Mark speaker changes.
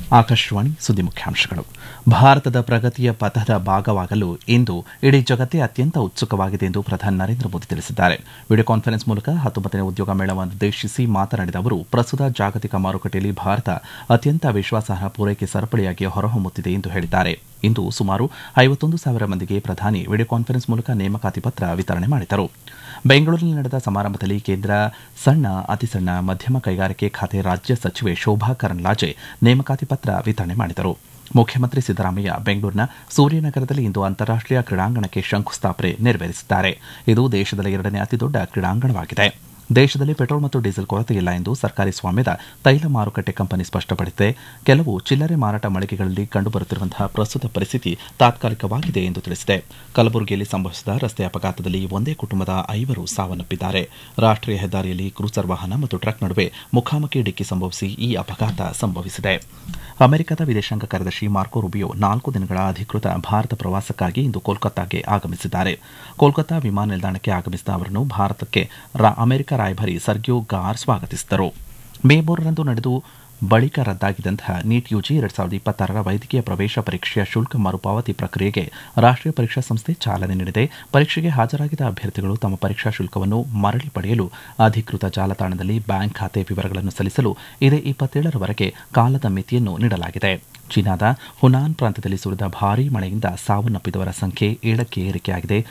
Speaker 1: ಆಕಾಶವಾಣಿ ಸುದ್ದಿ ಮುಖ್ಯಾಂಶಗಳು ಭಾರತದ ಪ್ರಗತಿಯ ಪಥದ ಭಾಗವಾಗಲು ಇಂದು ಇಡೀ ಜಗತ್ತೇ ಅತ್ಯಂತ ಉತ್ಸುಕವಾಗಿದೆ ಎಂದು ಪ್ರಧಾನಿ ನರೇಂದ್ರ ಮೋದಿ ತಿಳಿಸಿದ್ದಾರೆ ವಿಡಿಯೋ ಕಾನ್ಫರೆನ್ಸ್ ಮೂಲಕ ಹತ್ತೊಂಬತ್ತನೇ ಉದ್ಯೋಗ ಮೇಳವನ್ನು ಉದ್ದೇಶಿಸಿ ಮಾತನಾಡಿದ ಅವರು ಪ್ರಸ್ತುತ ಜಾಗತಿಕ ಮಾರುಕಟ್ಟೆಯಲ್ಲಿ ಭಾರತ ಅತ್ಯಂತ ವಿಶ್ವಾಸಾರ್ಹ ಪೂರೈಕೆ ಸರಪಳಿಯಾಗಿ ಹೊರಹೊಮ್ಮುತ್ತಿದೆ ಎಂದು ಹೇಳಿದ್ದಾರೆ ಇಂದು ಸುಮಾರು ಐವತ್ತೊಂದು ಸಾವಿರ ಮಂದಿಗೆ ಪ್ರಧಾನಿ ವಿಡಿಯೋ ಕಾನ್ಫರೆನ್ಸ್ ಮೂಲಕ ನೇಮಕಾತಿ ಪತ್ರ ವಿತರಣೆ ಮಾಡಿದರು ಬೆಂಗಳೂರಿನಲ್ಲಿ ನಡೆದ ಸಮಾರಂಭದಲ್ಲಿ ಕೇಂದ್ರ ಸಣ್ಣ ಅತಿಸಣ್ಣ ಮಧ್ಯಮ ಕೈಗಾರಿಕೆ ಖಾತೆ ರಾಜ್ಯ ಸಚಿವೆ ಶೋಭಾ ಕರಂದ್ಲಾಜೆ ನೇಮಕಾತಿ ಪತ್ರ ವಿತರಣೆ ಮಾಡಿದರು ಮುಖ್ಯಮಂತ್ರಿ ಸಿದ್ದರಾಮಯ್ಯ ಬೆಂಗಳೂರಿನ ಸೂರ್ಯನಗರದಲ್ಲಿ ಇಂದು ಅಂತಾರಾಷ್ಟೀಯ ಕ್ರೀಡಾಂಗಣಕ್ಕೆ ಶಂಕುಸ್ಥಾಪನೆ ನೆರವೇರಿಸಿದ್ದಾರೆ ಇದು ದೇಶದಲ್ಲಿ ಎರಡನೇ ಅತಿದೊಡ್ಡ ಕ್ರೀಡಾಂಗಣವಾಗಿದೆ ದೇಶದಲ್ಲಿ ಪೆಟ್ರೋಲ್ ಮತ್ತು ಡೀಸೆಲ್ ಕೊರತೆ ಇಲ್ಲ ಎಂದು ಸರ್ಕಾರಿ ಸ್ವಾಮ್ಯದ ತೈಲ ಮಾರುಕಟ್ಟೆ ಕಂಪನಿ ಸ್ಪಷ್ಟಪಡಿಸಿದೆ ಕೆಲವು ಚಿಲ್ಲರೆ ಮಾರಾಟ ಮಳಿಗೆಗಳಲ್ಲಿ ಕಂಡುಬರುತ್ತಿರುವಂತಹ ಪ್ರಸ್ತುತ ಪರಿಸ್ಥಿತಿ ತಾತ್ಕಾಲಿಕವಾಗಿದೆ ಎಂದು ತಿಳಿಸಿದೆ ಕಲಬುರಗಿಯಲ್ಲಿ ಸಂಭವಿಸಿದ ರಸ್ತೆ ಅಪಘಾತದಲ್ಲಿ ಒಂದೇ ಕುಟುಂಬದ ಐವರು ಸಾವನ್ನಪ್ಪಿದ್ದಾರೆ ರಾಷ್ಟೀಯ ಹೆದ್ದಾರಿಯಲ್ಲಿ ಕ್ರೂಸರ್ ವಾಹನ ಮತ್ತು ಟ್ರಕ್ ನಡುವೆ ಮುಖಾಮುಖಿ ಡಿಕ್ಕಿ ಸಂಭವಿಸಿ ಈ ಅಪಘಾತ ಸಂಭವಿಸಿದೆ ಅಮೆರಿಕದ ವಿದೇಶಾಂಗ ಕಾರ್ಯದರ್ಶಿ ಮಾರ್ಕೋ ರುಬಿಯೋ ನಾಲ್ಕು ದಿನಗಳ ಅಧಿಕೃತ ಭಾರತ ಪ್ರವಾಸಕ್ಕಾಗಿ ಇಂದು ಕೋಲ್ಕತ್ತಾಗೆ ಆಗಮಿಸಿದ್ದಾರೆ ಕೋಲ್ಕತ್ತಾ ವಿಮಾನ ನಿಲ್ದಾಣಕ್ಕೆ ಆಗಮಿಸಿದ ಅವರನ್ನು ಭಾರತಕ್ಕೆ ಅಮೆರಿಕ ರಾಯಭಾರಿ ಸರ್ಗ್ಯೋ ಗಾರ್ ಸ್ವಾಗತಿಸಿದರು ಮೇ ಮೂರರಂದು ನಡೆದು ಬಳಿಕ ರದ್ದಾಗಿದ್ದಂತಹ ನೀಟ್ ಯುಜಿ ಎರಡ್ ಸಾವಿರದ ಇಪ್ಪತ್ತಾರರ ವೈದ್ಯಕೀಯ ಪ್ರವೇಶ ಪರೀಕ್ಷೆಯ ಶುಲ್ಕ ಮರುಪಾವತಿ ಪ್ರಕ್ರಿಯೆಗೆ ರಾಷ್ಟೀಯ ಪರೀಕ್ಷಾ ಸಂಸ್ಥೆ ಚಾಲನೆ ನೀಡಿದೆ ಪರೀಕ್ಷೆಗೆ ಹಾಜರಾಗಿದ್ದ ಅಭ್ಯರ್ಥಿಗಳು ತಮ್ಮ ಪರೀಕ್ಷಾ ಶುಲ್ಕವನ್ನು ಮರಳಿ ಪಡೆಯಲು ಅಧಿಕೃತ ಜಾಲತಾಣದಲ್ಲಿ ಬ್ಯಾಂಕ್ ಖಾತೆ ವಿವರಗಳನ್ನು ಸಲ್ಲಿಸಲು ಇದೇ ಇಪ್ಪತ್ತೇಳರವರೆಗೆ ಕಾಲದ ಮಿತಿಯನ್ನು ನೀಡಲಾಗಿದೆ ಚೀನಾದ ಹುನಾನ್ ಪ್ರಾಂತ್ಯದಲ್ಲಿ ಸುರಿದ ಭಾರೀ ಮಳೆಯಿಂದ ಸಾವನ್ನಪ್ಪಿದವರ ಸಂಖ್ಯೆ ಏಳಕ್ಕೆ ಏರಿಕೆಯಾಗಿದೆ